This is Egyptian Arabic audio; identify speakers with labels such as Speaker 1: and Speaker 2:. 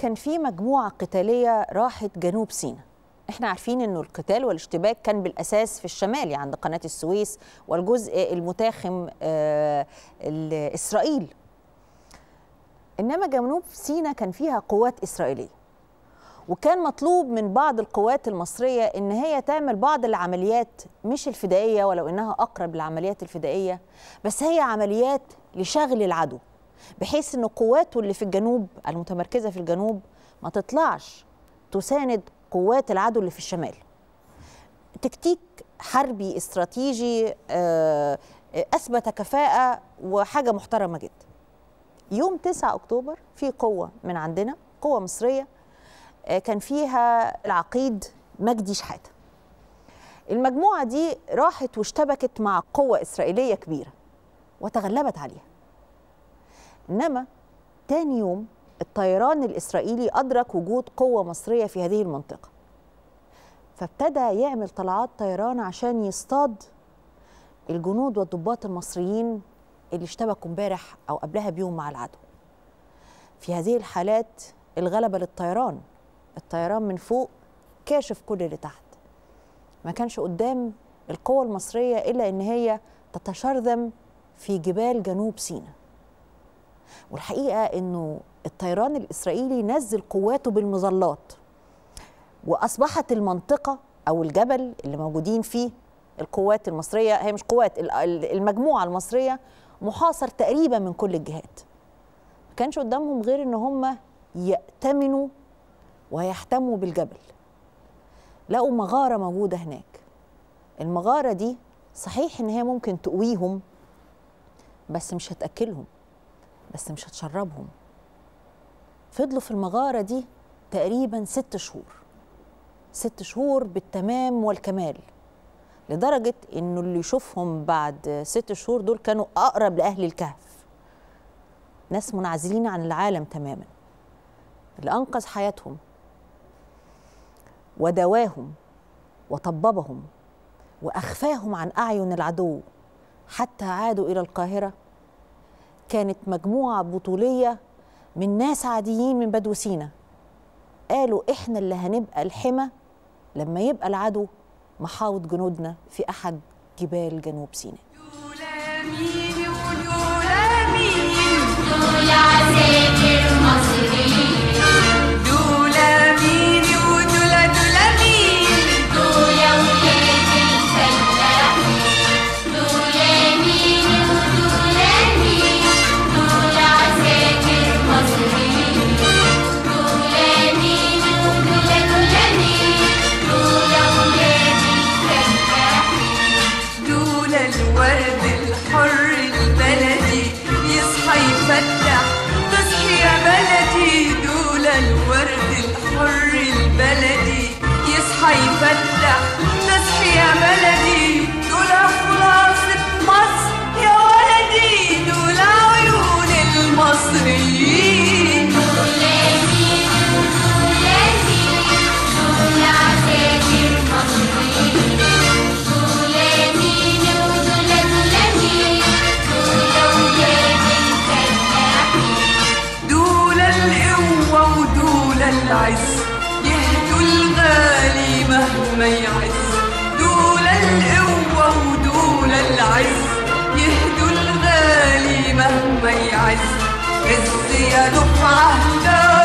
Speaker 1: كان في مجموعة قتالية راحت جنوب سيناء احنا عارفين انه القتال والاشتباك كان بالاساس في الشمال عند قناه السويس والجزء المتاخم آه اسرائيل انما جنوب سيناء كان فيها قوات اسرائيليه وكان مطلوب من بعض القوات المصريه ان هي تعمل بعض العمليات مش الفدائيه ولو انها اقرب للعمليات الفدائيه بس هي عمليات لشغل العدو بحيث ان قواته اللي في الجنوب المتمركزه في الجنوب ما تطلعش تساند قوات العدو اللي في الشمال تكتيك حربي استراتيجي اثبت كفاءه وحاجه محترمه جدا يوم 9 اكتوبر في قوه من عندنا قوه مصريه كان فيها العقيد مجدي شحاته المجموعه دي راحت واشتبكت مع قوه اسرائيليه كبيره وتغلبت عليها انما تاني يوم الطيران الاسرائيلي ادرك وجود قوه مصريه في هذه المنطقه فابتدى يعمل طلعات طيران عشان يصطاد الجنود والضباط المصريين اللي اشتبكوا امبارح او قبلها بيوم مع العدو في هذه الحالات الغلبه للطيران الطيران من فوق كاشف كل اللي تحت ما كانش قدام القوة المصرية إلا إن هي تتشرذم في جبال جنوب سيناء والحقيقة إنه الطيران الإسرائيلي نزل قواته بالمظلات وأصبحت المنطقة أو الجبل اللي موجودين فيه القوات المصرية هي مش قوات المجموعة المصرية محاصر تقريبا من كل الجهات ما كانش قدامهم غير إن هم يأتمنوا ويحتموا بالجبل لقوا مغارة موجودة هناك المغارة دي صحيح إن هي ممكن تقويهم بس مش هتأكلهم بس مش هتشربهم فضلوا في المغارة دي تقريبا ست شهور ست شهور بالتمام والكمال لدرجة إنه اللي يشوفهم بعد ست شهور دول كانوا أقرب لأهل الكهف ناس منعزلين عن العالم تماما اللي أنقذ حياتهم ودواهم وطببهم واخفاهم عن اعين العدو حتى عادوا الى القاهره كانت مجموعه بطوليه من ناس عاديين من بدو سينا قالوا احنا اللي هنبقى الحمى لما يبقى العدو محاوط جنودنا في احد جبال جنوب سيناء
Speaker 2: دول عساكر مصريين
Speaker 3: دول مين ودول دول مين
Speaker 2: دول ولاد الفلاحين دول مين ودول مين دول عساكر مصريين دول مين ودول دول مين دول ولاد الفلاحين
Speaker 3: دول الورد الحر البلدي يصحى يفتح تصحي يا بلدي دول الورد الحر البلدي يصحى يفتح تصحي يا بلدي دول خلاصة مصر يا ولدي دول عيون المصريين
Speaker 2: دول مين ودول مين دول عساكر مصريين دول مين ودول دول مين دول ولاد الفلاحين
Speaker 3: دول القوة ودول العز يهدوا الغالي مهما يعز دول القوة ودول العز يهدوا الغالي مهما يعز عز يا دفعة لا